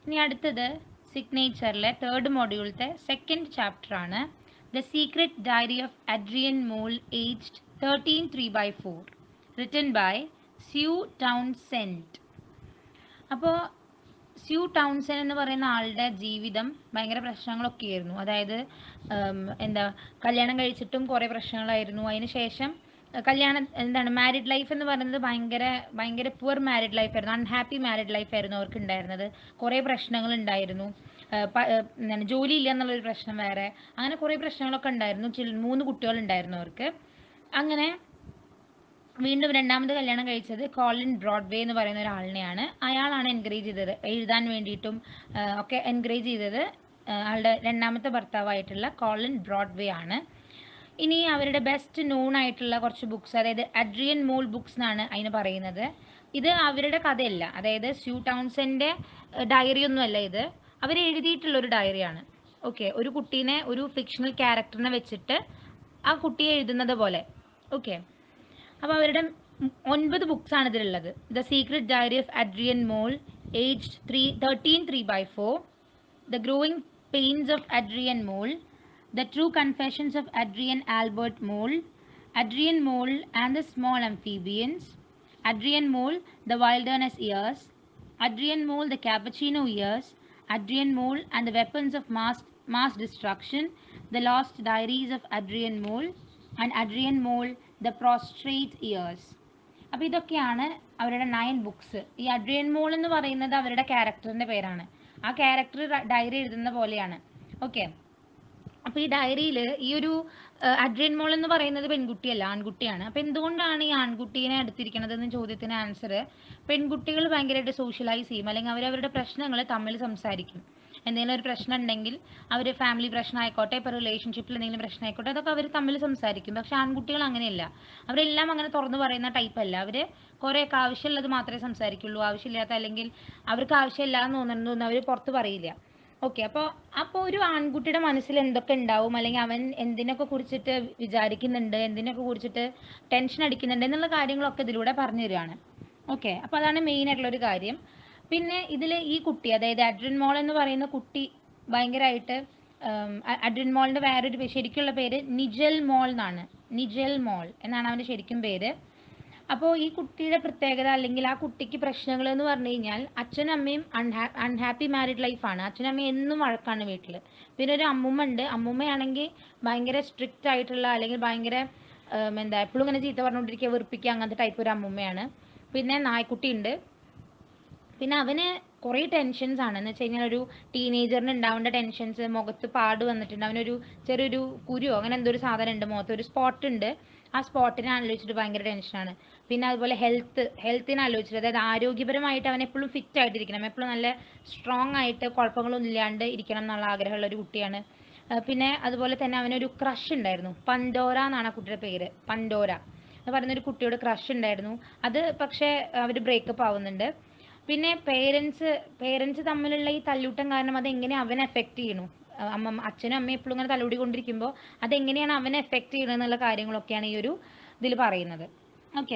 ഇനി അടുത്തത് സിഗ്നേച്ചറിലെ തേർഡ് മോഡ്യൂളത്തെ സെക്കൻഡ് ചാപ്റ്റർ ആണ് the secret diary of Adrian Mole aged thirteen three by four written by Sue Townsend അപ്പോൾ സ്യൂ ടൗൺസൺ എന്ന് പറയുന്ന ആളുടെ ജീവിതം ഭയങ്കര പ്രശ്നങ്ങളൊക്കെ ആയിരുന്നു അതായത് ഉം, എന്താ കല്യാണം കഴിച്ചിട്ടും കുറേ പ്രശ്നങ്ങളായിരുന്നു അതിന് ശേഷം അഹ് കല്യാണം എന്താണ് മാരിഡ് ലൈഫ് എന്ന് പറയുന്നത് ഭയങ്കര ഭയങ്കര പുവർ മാരിഡ് ലൈഫ് ആയിരുന്നു അൺഹാപ്പി മാരിഡ് ലൈഫ് ആയിരുന്നു അവർക്ക് ഉണ്ടായിരുന്നത് കുറേ പ്രശ്നങ്ങൾ ഉണ്ടായിരുന്നു ആഹ് പ- ആഹ് എന്താണ് ജോലി ഇല്ല എന്നുള്ളൊരു പ്രശ്നം വേറെ അങ്ങനെ കുറേ പ്രശ്നങ്ങളൊക്കെ ഉണ്ടായിരുന്നു ചില മൂന്ന് കുട്ടികൾ ഉണ്ടായിരുന്നു അവർക്ക് അങ്ങനെ വീണ്ടും രണ്ടാമത് കല്യാണം കഴിച്ചത് കോളിൻ ബ്രോഡ്വേ എന്ന് പറയുന്ന ഒരാളിനെയാണ് അയാളാണ് എൻകറേജ് ചെയ്തത് എഴുതാൻ വേണ്ടിയിട്ടും ആ, ഒക്കെ എൻകറേജ് ചെയ്തത് ആ, ആളുടെ രണ്ടാമത്തെ ഭർത്താവായിട്ടുള്ള കോളിൻ ബ്രോഡ്വേ ആണ് ഇനി അവരുടെ ബെസ്റ്റ് നോൺ ആയിട്ടുള്ള കുറച്ച് ബുക്സ് അതായത് അഡ്രിയൻ മോൾ ബുക്സ് എന്നാണ് അതിന് പറയുന്നത് ഇത് അവരുടെ കഥയല്ല അതായത് സ്യൂ ടൗൺസന്റെ ഡയറി ഒന്നുമല്ല ഇത് അവർ എഴുതിയിട്ടുള്ള ഒരു ഡയറിയാണ് ഓക്കെ ഒരു കുട്ടീനെ ഒരു ഫിക്ഷണൽ ക്യാരക്ടറിനെ വെച്ചിട്ട് ആ കുട്ടിയെ എഴുതുന്നത് പോലെ ഓക്കെ അപ്പോൾ അവരുടെ ഉം ഒൻപത് ബുക്സ് ആണ് ഇതിലുള്ളത് the secret diary of Adrian Mole aged three thirteen three by four the growing pains of Adrian Mole the true confessions of Adrian Albert Mole Adrian Mole and the small amphibians Adrian Mole the wilderness years Adrian Mole, the Cappuccino Years, Adrian Mole and the Weapons of Mass, mass Destruction, The Lost Diaries of Adrian Mole, and Adrian Mole, The Prostrate Years. അപ്പോൾ ഇതൊക്കെയാണ് അവരുടെ nine books ഈ Adrian Mole എന്ന് പറയുന്നത് അവരുടെ ക്യാരക്ടറിൻ്റെ പേരാണ് ആ character diary എഴുതുന്ന പോലെയാണ് ഓക്കെ അപ്പോൾ ഈ ഡയറിയിൽ ഈ ഒരു ഏഹ്, അഡ്രിയൻ മോൾ എന്ന് പറയുന്നത് പെൺകുട്ടിയല്ല ആൺകുട്ടിയാണ് അപ്പോൾ എന്തുകൊണ്ടാണ് ഈ ആൺകുട്ടീനെ എടുത്തിരിക്കുന്നത് എന്ന ചോദ്യത്തിന് ആൻസർ പെൺകുട്ടികൾ ഭയങ്കരമായിട്ട് സോഷ്യലൈസ് ചെയ്യും അല്ലെങ്കിൽ അവർ അവരുടെ പ്രശ്നങ്ങൾ തമ്മിൽ സംസാരിക്കും എന്തെങ്കിലും ഒരു പ്രശ്നം ഉണ്ടെങ്കിൽ അവർ ഫാമിലി പ്രശ്നം ആയിക്കോട്ടെ ഇപ്പോൾ റിലേഷൻഷിപ്പിൽ എന്തെങ്കിലും പ്രശ്നം ആയിക്കോട്ടെ അതൊക്കെ അവർ തമ്മിൽ സംസാരിക്കും പക്ഷെ ആൺകുട്ടികൾ അങ്ങനെയല്ല അവരെല്ലാം അങ്ങനെ തുറന്നു പറയുന്ന ടൈപ്പ് അല്ല അവർ കുറേയൊക്കെ ആവശ്യമുള്ളത് മാത്രമേ സംസാരിക്കുള്ളൂ ആവശ്യമില്ലാത്ത അല്ലെങ്കിൽ അവർക്ക് ആവശ്യമില്ല എന്ന് തോന്നുന്നതൊന്നും അവർ പുറത്ത് പറയില്ല ഓക്കെ അപ്പോൾ അപ്പോൾ ഒരു ആൺകുട്ടിയുടെ മനസ്സിൽ എന്തൊക്കെ ഉണ്ടാവും അല്ലെങ്കിൽ അവൻ എന്തിനൊക്കെ കുറിച്ചിട്ട് വിചാരിക്കുന്നുണ്ട് എന്തിനൊക്കെ കുറിച്ചിട്ട് ടെൻഷൻ അടിക്കുന്നുണ്ട് എന്നുള്ള കാര്യങ്ങളൊക്കെ ഇതിലൂടെ പറഞ്ഞു തരികയാണ് ഓക്കെ അപ്പോൾ അതാണ് മെയിൻ ആയിട്ടുള്ള ഒരു കാര്യം പിന്നെ ഇതിൽ ഈ കുട്ടി അതായത് അഡ്രിൻ മോൾ എന്ന് പറയുന്ന കുട്ടി ഭയങ്കരമായിട്ട് അഡ്രിൻ മോളിൻ്റെ വേറൊരു പേര് ശരിക്കുള്ള പേര് നിജൽ മോൾ എന്നാണ് നിജൽ മോൾ എന്നാണ് അവൻ്റെ ശരിക്കും പേര് അപ്പോൾ ഈ കുട്ടിയുടെ പ്രത്യേകത അല്ലെങ്കിൽ ആ കുട്ടിക്ക് പ്രശ്നങ്ങൾ എന്ന് പറഞ്ഞു കഴിഞ്ഞാൽ അച്ഛനും അമ്മയും അൺഹാ അൺഹാപ്പി മാരിഡ് ലൈഫാണ് അച്ഛനും അമ്മയും എന്നും വഴക്കാണ് വീട്ടിൽ പിന്നെ ഒരു അമ്മൂമ്മ ഉണ്ട് അമ്മൂമ്മയാണെങ്കിൽ ഭയങ്കര സ്ട്രിക്റ്റ് ആയിട്ടുള്ള അല്ലെങ്കിൽ ഭയങ്കര ഉം, എന്താ എപ്പോഴും ഇങ്ങനെ ചീത്ത പറഞ്ഞുകൊണ്ടിരിക്കുക വെറുപ്പിക്കുക അങ്ങനത്തെ ടൈപ്പ് ഒരു അമ്മൂമ്മയാണ് പിന്നെ നായ്ക്കുട്ടി ഉണ്ട് പിന്നെ അവന് കുറേ ടെൻഷൻസ് ആണ് എന്ന് വെച്ച് കഴിഞ്ഞാൽ ഒരു ടീനേജറിന് ഉണ്ടാവേണ്ട ടെൻഷൻസ് മുഖത്ത് പാട് വന്നിട്ടുണ്ട് അവനൊരു ചെറിയൊരു കുരുവോ അങ്ങനെ എന്തോ ഒരു സാധനം ഉണ്ട് മുഖത്ത് ഒരു സ്പോട്ട് ഉണ്ട് ആ സ്പോട്ടിനെ ആലോചിച്ചിട്ട് ഭയങ്കര ടെൻഷനാണ് പിന്നെ അതുപോലെ ഹെൽത്ത് ഹെൽത്തിനെ ആലോചിച്ചിട്ട് അതായത് ആരോഗ്യപരമായിട്ട് അവൻ എപ്പോഴും ഫിറ്റ് ആയിട്ടിരിക്കണം എപ്പോഴും നല്ല സ്ട്രോങ് ആയിട്ട് കുഴപ്പങ്ങളൊന്നും ഇല്ലാണ്ട് ഇരിക്കണം എന്നുള്ള ആഗ്രഹമുള്ള ഒരു കുട്ടിയാണ് ആ, പിന്നെ അതുപോലെ തന്നെ അവനൊരു ക്രഷ് ഉണ്ടായിരുന്നു പണ്ടോര എന്നാണ് ആ കുട്ടിയുടെ പേര് പണ്ടോര എന്ന് പറയുന്ന ഒരു കുട്ടിയോട് ക്രഷ് ഉണ്ടായിരുന്നു അത് പക്ഷേ അവർ ബ്രേക്കപ്പ് ആവുന്നുണ്ട് പിന്നെ പേരൻസ് പേരൻസ് തമ്മിലുള്ള ഈ തല്ലൂട്ടം കാരണം അതെങ്ങനെ അവനെ എഫക്റ്റ് ചെയ്യണു അഹ് അമ്മ അച്ഛനും അമ്മയും എപ്പോഴും ഇങ്ങനെ തല്ലൂടിക്കൊണ്ടിരിക്കുമ്പോൾ അതെങ്ങനെയാണ് അവനെ എഫക്റ്റ് ചെയ്യണത് എന്നുള്ള കാര്യങ്ങളൊക്കെയാണ് ഈ ഒരു ഇതിൽ പറയുന്നത് ഓക്കെ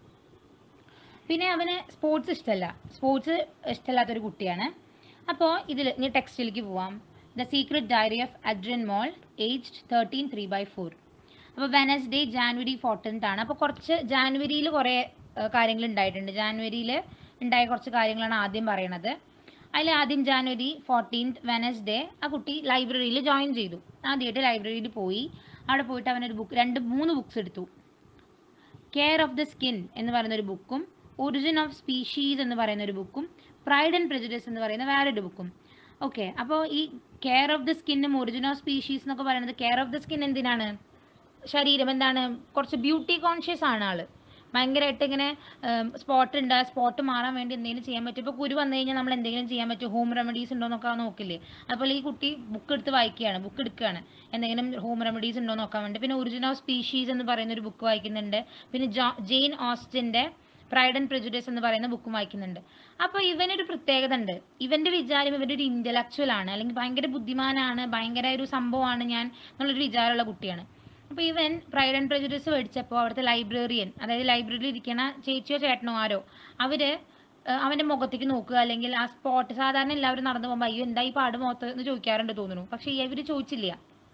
പിന്നെ അവന് സ്പോർട്സ് ഇഷ്ടമല്ല സ്പോർട്സ് ഇഷ്ടമല്ലാത്തൊരു കുട്ടിയാണ് അപ്പോൾ ഇതിൽ ഇനി ടെക്സ്റ്റിലേക്ക് പോവാം the secret diary of Adrian Mole aged thirteen three by four അപ്പോൾ വെനസ്ഡേ ജാനുവരി ഫോർട്ടീൻത്ത് ആണ് അപ്പോൾ കുറച്ച് ജാനുവരിയിൽ കുറേ കാര്യങ്ങൾ ഉണ്ടായിട്ടുണ്ട് ജാനുവരിയിൽ ഉണ്ടായ കുറച്ച് കാര്യങ്ങളാണ് ആദ്യം പറയണത് അതിൽ ആദ്യം ജാനുവരി ഫോർട്ടീൻത്ത് വെനസ്ഡേ ആ കുട്ടി ലൈബ്രറിയിൽ ജോയിൻ ചെയ്തു ആദ്യമായിട്ട് ലൈബ്രറിയിൽ പോയി അവിടെ പോയിട്ട് അവനൊരു ബുക്ക് രണ്ട് മൂന്ന് ബുക്സ് എടുത്തു കെയർ ഓഫ് ദ സ്കിൻ എന്ന് പറയുന്ന ഒരു ബുക്കും ഒറിജിൻ ഓഫ് സ്പീഷീസ് എന്ന് പറയുന്ന ഒരു ബുക്കും പ്രൈഡ് ആൻഡ് പ്രെജുഡിസ് എന്ന് പറയുന്ന വേറൊരു ബുക്കും ഓക്കെ അപ്പോൾ ഈ കെയർ ഓഫ് ദ സ്കിന്നും ഒറിജിൻ ഓഫ് സ്പീഷീസ് എന്നൊക്കെ പറയുന്നത് കെയർ ഓഫ് ദ സ്കിൻ എന്തിനാണ് ശരീരം എന്താണ് കുറച്ച് ബ്യൂട്ടി കോൺഷ്യസ് ആണ് ആള് ഭയങ്കരമായിട്ട് ഇങ്ങനെ സ്പോട്ട് ഉണ്ട് ആ സ്പോട്ട് മാറാൻ വേണ്ടി എന്തെങ്കിലും ചെയ്യാൻ പറ്റും ഇപ്പോൾ കുരു വന്നു കഴിഞ്ഞാൽ നമ്മൾ എന്തെങ്കിലും ചെയ്യാൻ പറ്റും ഹോം റെമഡീസ് ഉണ്ടോ എന്നൊക്കെ നോക്കില്ലേ അതുപോലെ ഈ കുട്ടി ബുക്ക് എടുത്ത് വായിക്കുകയാണ് ബുക്ക് എടുക്കുകയാണ് എന്തെങ്കിലും ഹോം റെമഡീസ് ഉണ്ടോ എന്ന് നോക്കാൻ വേണ്ടി പിന്നെ ഒറിജിൻ ഓഫ് സ്പീഷീസ് എന്ന് പറയുന്ന ഒരു ബുക്ക് വായിക്കുന്നുണ്ട് പിന്നെ ജോ ജെയിൻ ഓസ്റ്റിൻ്റെ പ്രൈഡ് ആൻഡ് പ്രെജുഡിസ് എന്ന് പറയുന്ന ബുക്കും വായിക്കുന്നുണ്ട് അപ്പോൾ ഇവനൊരു പ്രത്യേകത ഉണ്ട് ഇവൻ്റെ വിചാരം ഇവൻ്റെ ഒരു ഇൻ്റലക്ച്വൽ ആണ് അല്ലെങ്കിൽ ഭയങ്കര ബുദ്ധിമാനാണ് ഭയങ്കര ഒരു സംഭവമാണ് ഞാൻ എന്നുള്ളൊരു വിചാരമുള്ള കുട്ടിയാണ് അപ്പോൾ ഇവൻ പ്രൈഡ് ആൻഡ് പ്രെജുഡിസ് മേടിച്ചപ്പോൾ അവിടുത്തെ ലൈബ്രറിയൻ അതായത് ലൈബ്രറിയിൽ ഇരിക്കണ ചേച്ചിയോ ചേട്ടനോ ആരോ അവർ ഏഹ് അവൻ്റെ മുഖത്തേക്ക് നോക്കുക അല്ലെങ്കിൽ ആ സ്പോട്ട് സാധാരണ എല്ലാവരും നടന്നു പോകുമ്പോൾ അയ്യോ എന്താ ഈ പാട് മുഖത്ത് എന്ന് ചോദിക്കാറുണ്ട് തോന്നുന്നു പക്ഷേ ഇവർ ചോദിച്ചില്ല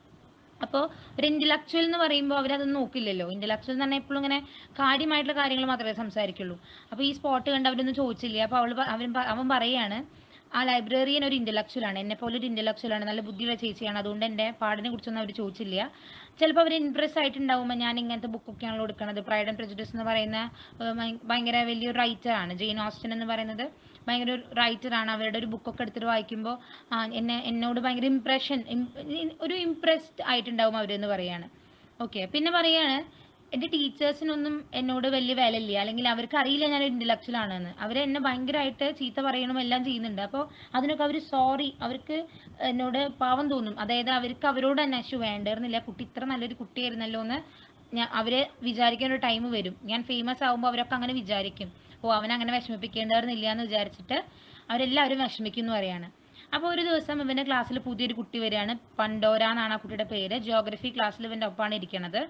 അപ്പോൾ ഒരു ഇൻ്റലക്ച്വൽ എന്ന് പറയുമ്പോൾ അവരതൊന്നും നോക്കില്ലല്ലോ ഇൻ്റലക്ച്വൽ എന്ന് പറഞ്ഞാൽ എപ്പോഴും ഇങ്ങനെ കാര്യമായിട്ടുള്ള കാര്യങ്ങൾ മാത്രമേ സംസാരിക്കുള്ളൂ അപ്പോൾ ഈ സ്പോട്ട് കണ്ട് അവരൊന്നും ചോദിച്ചില്ല അപ്പോൾ അവൾ അവൻ പ- അവൻ പറയാണ് ആ ലൈബ്രറിയൻ ഒരു ഇൻ്റലക്ച്വൽ ആണ് എന്നെ പോലെ ഒരു ഇൻ്റലക്ച്വൽ ആണ് നല്ല ബുദ്ധിയുള്ള ചേച്ചിയാണ് അതുകൊണ്ട് എൻ്റെ പാടിനെ കുറിച്ചൊന്നും അവർ ചോദിച്ചില്ല ചിലപ്പോൾ അവർ ഇംപ്രസ് ആയിട്ടുണ്ടാവുമ്പോൾ ഞാൻ ഇങ്ങനത്തെ ബുക്കൊക്കെയാണല്ലോ എടുക്കുന്നത് പ്രൈഡ് ആൻഡ് പ്രജുഡിസ് എന്ന് പറയുന്ന ഏഹ്, ഭയ- ഭയങ്കര വലിയൊരു റൈറ്റർ ആണ് ജെയിൻ ഓസ്റ്റൻ എന്ന് പറയുന്നത് ഭയങ്കര ഒരു റൈറ്റർ ആണ് അവരുടെ ഒരു ബുക്കൊക്കെ എടുത്തിട്ട് വായിക്കുമ്പോൾ ആ, എന്നെ എന്നോട് ഭയങ്കര ഇംപ്രഷൻ ഒരു ഇംപ്രസ്ഡ് ആയിട്ടുണ്ടാവും അവരെന്ന് പറയാണ് ഓക്കെ പിന്നെ പറയാണ് എൻ്റെ ടീച്ചേഴ്സിനൊന്നും എന്നോട് വലിയ വിലയില്ല അല്ലെങ്കിൽ അവർക്ക് അറിയില്ല ഞാൻ ഇൻ്റലക്ച്വൽ ആണെന്ന് അവർ എന്നെ ഭയങ്കരമായിട്ട് ചീത്ത പറയണം എല്ലാം ചെയ്യുന്നുണ്ട് അപ്പോൾ അതിനൊക്കെ അവർ സോറി അവർക്ക് എന്നോട് പാവം തോന്നും അതായത് അവർക്ക് അവരോട് തന്നെ അശു വേണ്ടായിരുന്നില്ല കുട്ടി ഇത്ര നല്ലൊരു കുട്ടിയായിരുന്നല്ലോ എന്ന് ഞാൻ അവരെ വിചാരിക്കാൻ ഒരു ടൈം വരും ഞാൻ ഫേമസ് ആകുമ്പോൾ അവരൊക്കെ അങ്ങനെ വിചാരിക്കും ഓ അവൻ അങ്ങനെ വിഷമിപ്പിക്കേണ്ടായിരുന്നില്ല എന്ന് വിചാരിച്ചിട്ട് അവരെല്ലാവരും വിഷമിക്കും എന്ന് പറയാണ് അപ്പോൾ ഒരു ദിവസം ഇവൻ്റെ ക്ലാസ്സിൽ പുതിയൊരു കുട്ടി വരികയാണ് പണ്ടോര എന്നാണ് ആ കുട്ടിയുടെ പേര് ജോഗ്രഫി ക്ലാസ്സിൽ ഇവൻ്റെ ഒപ്പമാണ് ഇരിക്കുന്നത്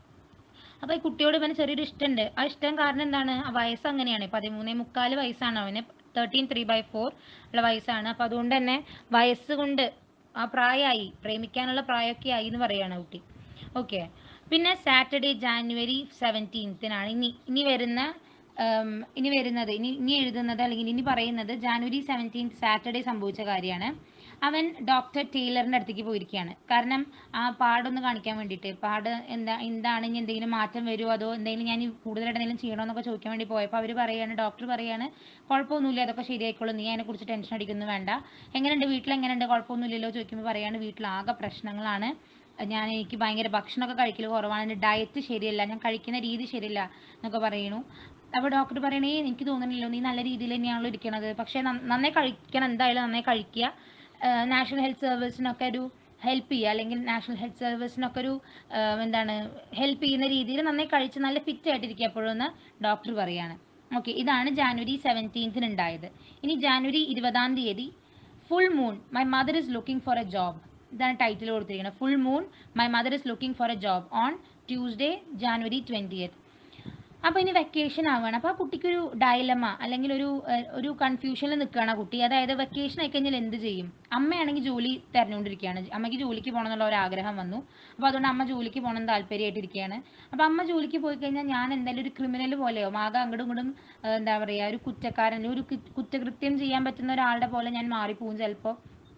അപ്പോൾ ഈ കുട്ടിയോട് ഇവന് ചെറിയൊരു ഇഷ്ടമുണ്ട് ആ ഇഷ്ടം കാരണം എന്താണ് ആ വയസ്സ് അങ്ങനെയാണ് പതിമൂന്നേ മുക്കാല് വയസ്സാണ് അവന് തേർട്ടീൻ ത്രീ ബൈ ഫോർ ഉള്ള വയസ്സാണ് അപ്പോൾ അതുകൊണ്ട് തന്നെ വയസ്സ് കൊണ്ട് ആ പ്രായമായി പ്രേമിക്കാനുള്ള പ്രായമൊക്കെ ആയി എന്ന് പറയാണ് കുട്ടി ഓക്കെ പിന്നെ സാറ്റർഡേ ജാനുവരി സെവൻറ്റീൻത്തിനാണ് ഇനി ഇനി വരുന്ന ഉം, ഇനി വരുന്നത് ഇനി ഇനി എഴുതുന്നത് അല്ലെങ്കിൽ ഇനി പറയുന്നത് ജാനുവരി സെവൻറ്റീൻത്ത് സാറ്റർഡേ സംഭവിച്ച കാര്യമാണ് അവൻ ഡോക്ടർ ടൈലറിൻ്റെ അടുത്തേക്ക് പോയിരിക്കുകയാണ് കാരണം ആ പാടൊന്ന് കാണിക്കാൻ വേണ്ടിയിട്ട് പാട് എന്താ എന്താണ് ഇനി എന്തെങ്കിലും മാറ്റം വരുമോ അതോ എന്തെങ്കിലും ഞാൻ ഇനി കൂടുതലായിട്ട് എന്തെങ്കിലും ചെയ്യണമെന്നൊക്കെ ചോദിക്കാൻ വേണ്ടി പോയപ്പോൾ അവർ പറയാണ് ഡോക്ടർ പറയാണ് കുഴപ്പമൊന്നുമില്ല അതൊക്കെ ശരിയായിക്കോളും നീ അതിനെക്കുറിച്ച് ടെൻഷൻ അടിക്കുന്നു വേണ്ട എങ്ങനെയുണ്ട് വീട്ടിൽ എങ്ങനെയുണ്ട് കുഴപ്പമൊന്നുമില്ലല്ലോ ചോദിക്കുമ്പോൾ പറയാണ് വീട്ടിൽ ആകെ പ്രശ്നങ്ങളാണ് ഞാൻ എനിക്ക് ഭയങ്കര ഭക്ഷണമൊക്കെ കഴിക്കൽ കുറവാണ് എൻ്റെ ഡയറ്റ് ശരിയല്ല ഞാൻ കഴിക്കുന്ന രീതി ശരിയല്ല എന്നൊക്കെ പറയണു അപ്പോൾ ഡോക്ടർ പറയണേ എനിക്ക് തോന്നുന്നില്ലോ നീ നല്ല രീതിയിൽ തന്നെയാണല്ലോ ഇരിക്കണത് പക്ഷേ നന്ന- നന്നായി കഴിക്കണം എന്തായാലും നന്നായി കഴിക്കുക നാഷണൽ ഹെൽത്ത് സർവീസിനൊക്കെ ഒരു ഹെൽപ്പ് ചെയ്യുക അല്ലെങ്കിൽ നാഷണൽ ഹെൽത്ത് സർവീസിനൊക്കെ ഒരു ആ, എന്താണ് ഹെൽപ്പ് ചെയ്യുന്ന രീതിയിൽ നന്നായി കഴിച്ച് നല്ല ഫിറ്റ് ആയിട്ടിരിക്കുക എപ്പോഴും എന്ന് ഡോക്ടർ പറയാണ് ഓക്കെ ഇതാണ് ജാനുവരി സെവൻറ്റീൻത്തിന് ഉണ്ടായത് ഇനി ജാനുവരി ഇരുപതാം തീയതി full moon my mother is looking for a job ഇതാണ് ടൈറ്റിൽ കൊടുത്തിരിക്കുന്നത് full moon my mother is looking for a job on Tuesday January twentieth അപ്പോൾ ഇനി വെക്കേഷൻ ആവുകയാണ് അപ്പോൾ ആ കുട്ടിക്കൊരു ഡയലമ അല്ലെങ്കിൽ ഒരു ഏഹ്, ഒരു കൺഫ്യൂഷനിൽ നിൽക്കുകയാണ് ആ കുട്ടി അതായത് വെക്കേഷൻ ആയി കഴിഞ്ഞാൽ എന്ത് ചെയ്യും അമ്മയാണെങ്കിൽ ജോലി തിരഞ്ഞുകൊണ്ടിരിക്കുകയാണ് അമ്മയ്ക്ക് ജോലിക്ക് പോകണം എന്നുള്ള ഒരു ആഗ്രഹം വന്നു അപ്പോൾ അതുകൊണ്ട് അമ്മ ജോലിക്ക് പോകണം എന്ന് താല്പര്യമായിട്ടിരിക്കുകയാണ് അപ്പോൾ അമ്മ ജോലിക്ക് പോയി കഴിഞ്ഞാൽ ഞാൻ എന്തായാലും ഒരു ക്രിമിനൽ പോലെയോ ആകെ അങ്ങോട്ടും ഇങ്ങോട്ടും ഏഹ്, എന്താ പറയുക ഒരു കുറ്റക്കാരൻ ഒരു കു- കുറ്റകൃത്യം ചെയ്യാൻ പറ്റുന്ന ഒരാളുടെ പോലെ ഞാൻ മാറിപ്പോവും ചിലപ്പോൾ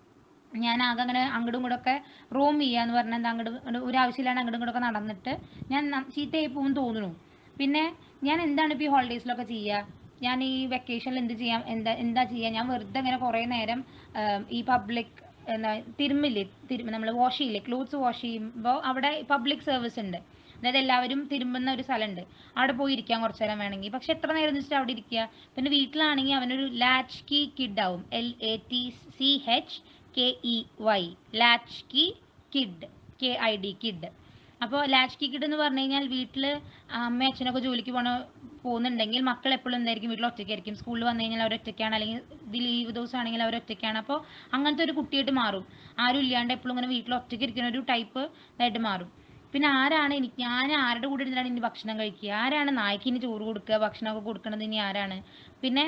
ഞാൻ ആകെ അങ്ങനെ അങ്ങോട്ടും ഇങ്ങോട്ടും ഒക്കെ റോം ചെയ്യാന്ന് പറഞ്ഞാൽ എന്താ അങ്ങോട്ട് ഇങ്ങോട്ട് ഒരു ആവശ്യമില്ലാണ്ട് അങ്ങോട്ടും ഇങ്ങോട്ടും ഒക്കെ നടന്നിട്ട് ഞാൻ ന- ചീത്തയായി പോകും തോന്നുന്നു പിന്നെ ഞാൻ എന്താണ് ഇപ്പോൾ ഈ ഹോളിഡേയ്സിലൊക്കെ ചെയ്യുക ഞാൻ ഈ വെക്കേഷനിൽ എന്ത് ചെയ്യാം എന്താ എന്താ ചെയ്യുക ഞാൻ വെറുതെ ഇങ്ങനെ കുറേ നേരം ആം, ഈ പബ്ലിക് എന്താ തിരുമ്മില്ലേ തിരുമ്പ് നമ്മൾ വാഷ് ചെയ്യില്ലേ ക്ലോത്ത്സ് വാഷ് ചെയ്യുമ്പോൾ അവിടെ പബ്ലിക് സർവീസ് ഉണ്ട് അതായത് എല്ലാവരും തിരുമ്പുന്ന ഒരു സ്ഥലമുണ്ട് അവിടെ പോയി ഇരിക്കാൻ കുറച്ച് നേരം വേണമെങ്കിൽ പക്ഷെ എത്ര നേരം എന്ന് വെച്ചിട്ട് അവിടെ ഇരിക്കുക പിന്നെ വീട്ടിലാണെങ്കിൽ അവനൊരു ലാച്ച് കീ കിഡ് ആവും L A T C H K E Y latch key kid K I D kid അപ്പോൾ ലാച്ച് കീ കിഡ് എന്ന് പറഞ്ഞു കഴിഞ്ഞാൽ വീട്ടിൽ അമ്മ അച്ഛനൊക്കെ ജോലിക്ക് പോണ പോകുന്നുണ്ടെങ്കിൽ മക്കൾ എപ്പോഴും എന്തായിരിക്കും വീട്ടിൽ ഒറ്റയ്ക്കായിരിക്കും സ്കൂളിൽ വന്നു കഴിഞ്ഞാൽ അവർ ഒറ്റയ്ക്കാണ് അല്ലെങ്കിൽ ഇത് ലീവ് ദിവസമാണെങ്കിൽ അവർ ഒറ്റയ്ക്കാണ് അപ്പോൾ അങ്ങനത്തെ ഒരു കുട്ടിയായിട്ട് മാറും ആരും ഇല്ലാണ്ട് എപ്പോഴും ഇങ്ങനെ വീട്ടിൽ ഒറ്റയ്ക്ക് ഇരിക്കുന്ന ഒരു ടൈപ്പ് ഇതായിട്ട് മാറും പിന്നെ ആരാണ് എനിക്ക് ഞാൻ ആരുടെ കൂടെ ഇരുന്നിട്ടാണ് ഇനി ഭക്ഷണം കഴിക്കുക ആരാണ് നായ്ക്ക് ഇനി ചോറ് കൊടുക്കുക ഭക്ഷണമൊക്കെ കൊടുക്കണത് ഇനി ആരാണ് പിന്നെ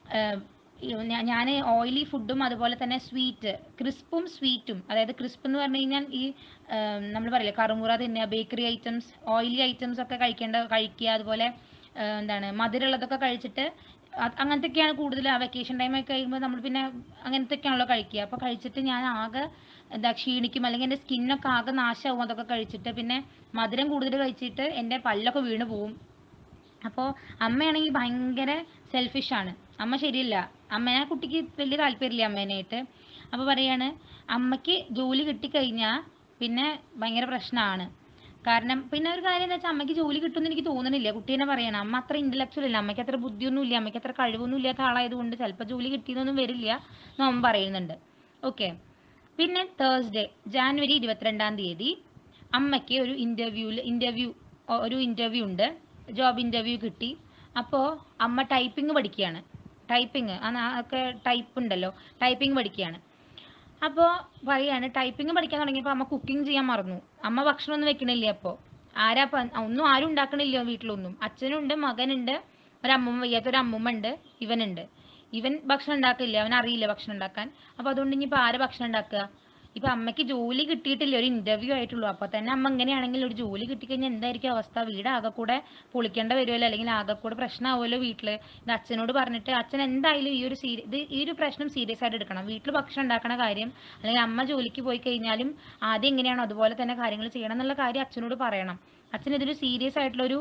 ഞാൻ ഓയിലി ഫുഡും അതുപോലെ തന്നെ സ്വീറ്റ് ക്രിസ്പും സ്വീറ്റും അതായത് ക്രിസ്പ് എന്ന് പറഞ്ഞു കഴിഞ്ഞാൽ ഈ നമ്മൾ പറയില്ലേ കറുമുറ തിന്നുക ബേക്കറി ഐറ്റംസ് ഓയിലി ഐറ്റംസ് ഒക്കെ കഴിക്കേണ്ട കഴിക്കുക അതുപോലെ ആ, എന്താണ് മധുരമുള്ളതൊക്കെ കഴിച്ചിട്ട് അത് അങ്ങനത്തെയൊക്കെയാണ് കൂടുതൽ ആ വെക്കേഷൻ ടൈം ഒക്കെ കഴിയുമ്പോൾ നമ്മൾ പിന്നെ അങ്ങനത്തെയൊക്കെയാണല്ലോ കഴിക്കുക അപ്പോൾ കഴിച്ചിട്ട് ഞാൻ ആകെ എന്താ ക്ഷീണിക്കും അല്ലെങ്കിൽ എൻ്റെ സ്കിന്നൊക്കെ ആകെ നാശമാവും അതൊക്കെ കഴിച്ചിട്ട് പിന്നെ മധുരം കൂടുതൽ കഴിച്ചിട്ട് എൻ്റെ പല്ലൊക്കെ വീണ് പോവും അപ്പോൾ അമ്മയാണെങ്കിൽ ഭയങ്കര സെൽഫിഷാണ് അമ്മ ശരിയല്ല അമ്മേനെ ആ കുട്ടിക്ക് വലിയ താല്പര്യമില്ല അമ്മേനായിട്ട് അപ്പോൾ പറയാണ് അമ്മയ്ക്ക് ജോലി കിട്ടിക്കഴിഞ്ഞാൽ പിന്നെ ഭയങ്കര പ്രശ്നമാണ് കാരണം പിന്നെ ഒരു കാര്യം എന്താ വെച്ചാൽ അമ്മയ്ക്ക് ജോലി കിട്ടുമെന്ന് എനിക്ക് തോന്നുന്നില്ല കുട്ടി തന്നെ പറയണം അമ്മ അത്ര ഇൻ്റലക്ച്വൽ അല്ല അമ്മയ്ക്ക് അത്ര ബുദ്ധിയൊന്നും ഇല്ല അമ്മയ്ക്ക് അത്ര കഴിവൊന്നും ഇല്ലാത്ത ആളായതുകൊണ്ട് ചിലപ്പോൾ ജോലി കിട്ടിയെന്നൊന്നും വരില്ല എന്ന് അമ്മ പറയുന്നുണ്ട് ഓക്കെ പിന്നെ തേഴ്സ്ഡേ ജാനുവരി ഇരുപത്തിരണ്ടാം തീയതി അമ്മയ്ക്ക് ഒരു ഇൻ്റർവ്യൂവിൽ ഇൻ്റർവ്യൂ ഒരു ഇൻ്റർവ്യൂ ഉണ്ട് ജോബ് ഇൻ്റർവ്യൂ കിട്ടി അപ്പോൾ അമ്മ ടൈപ്പിംഗ് പഠിക്കുകയാണ് ടൈപ്പിംഗ് ഒക്കെ ടൈപ്പ് ഉണ്ടല്ലോ ടൈപ്പിംഗ് പഠിക്കുകയാണ് അപ്പോൾ പറയാണ് ടൈപ്പിംഗ് പഠിക്കാൻ തുടങ്ങിയപ്പോൾ അമ്മ കുക്കിംഗ് ചെയ്യാൻ മറന്നു അമ്മ ഭക്ഷണമൊന്നും വെക്കണില്ല അപ്പോൾ ആരാ ഇപ്പം ഒന്നും ആരും ഉണ്ടാക്കണില്ല വീട്ടിലൊന്നും അച്ഛനുണ്ട് മകനുണ്ട് ഒരമ്മൂമ്മ വയ്യാത്ത ഒരു അമ്മൂമ്മ ഉണ്ട് ഇവനുണ്ട് ഇവൻ ഭക്ഷണം ഉണ്ടാക്കില്ല അവൻ അറിയില്ല ഭക്ഷണം ഉണ്ടാക്കാൻ അപ്പോൾ അതുകൊണ്ട് ഇനിയിപ്പോൾ ആര് ഭക്ഷണം ഉണ്ടാക്കുക ഇപ്പൊ അമ്മയ്ക്ക് ജോലി കിട്ടിയിട്ടില്ല ഒരു ഇന്റർവ്യൂ ആയിട്ടുള്ളൂ അപ്പൊ തന്നെ അമ്മ ഇങ്ങനെയാണെങ്കിൽ ഒരു ജോലി കിട്ടിക്കഴിഞ്ഞാൽ എന്തായിരിക്കും അവസ്ഥ വീട് ആകെ കൂടെ പൊളിക്കേണ്ട വരുമല്ലോ അല്ലെങ്കിൽ ആകെ കൂടെ പ്രശ്നമാവുമല്ലോ വീട്ടില് ഇത് അച്ഛനോട് പറഞ്ഞിട്ട് അച്ഛൻ എന്തായാലും ഈ ഒരു സീരി ഇത് ഈ ഒരു പ്രശ്നം സീരിയസ് ആയിട്ട് എടുക്കണം വീട്ടിൽ ഭക്ഷണം ഉണ്ടാക്കണ കാര്യം അല്ലെങ്കിൽ അമ്മ ജോലിക്ക് പോയി കഴിഞ്ഞാലും ആദ്യം എങ്ങനെയാണോ അതുപോലെ തന്നെ കാര്യങ്ങൾ ചെയ്യണം എന്നുള്ള കാര്യം അച്ഛനോട് പറയണം അച്ഛൻ ഇതൊരു സീരിയസ് ആയിട്ടുള്ളൊരു